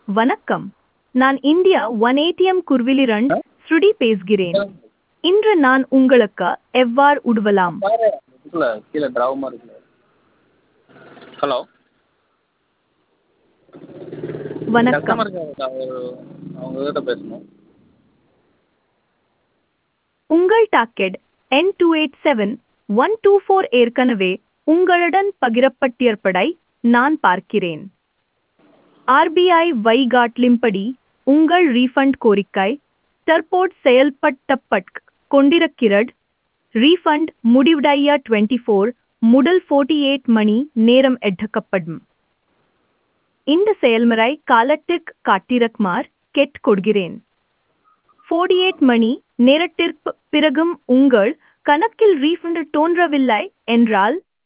வணக்கம் நான் India One ATM குர்விலிரண்ட் ஸ்ருதி பேசுகிறேன் இன்று நான் உங்களுக்கு எவ்வாறு உதவலாம் பாரு இருக்குல்ல கீழே ட்ராவுமா இருக்குல்ல ஹலோ வணக்கம் கஸ்டமருக்கு அவங்க கிட்ட பேசணும் உங்கள் docket N two eight seven one two four ஏற்கனவே உங்களுடன் பகிரப்பட்டிருப்பதை நான் பார்க்கிறேன் ஆர்பிஐ வைகாட்லிம்படி உங்கள் ரீஃபண்ட் கோரிக்கை தற்போது செயல்படுத்தப்பட் கொண்டிருக்கிறது ரீஃபண்ட் முடிவடைய டுவெண்ட்டி ஃபோர் முதல் ஃபோர்ட்டி எயிட் மணி நேரம் எடுக்கப்படும் இந்த செயல்முறை காலத்திற்கு காட்டிருக்குமாறு கேட்டுக்கொள்கிறேன் ஃபோர்டி எயிட் மணி நேரத்திற்கு பிறகும் உங்கள் கணக்கில் ரீஃபண்ட் தோன்றவில்லை என்றால்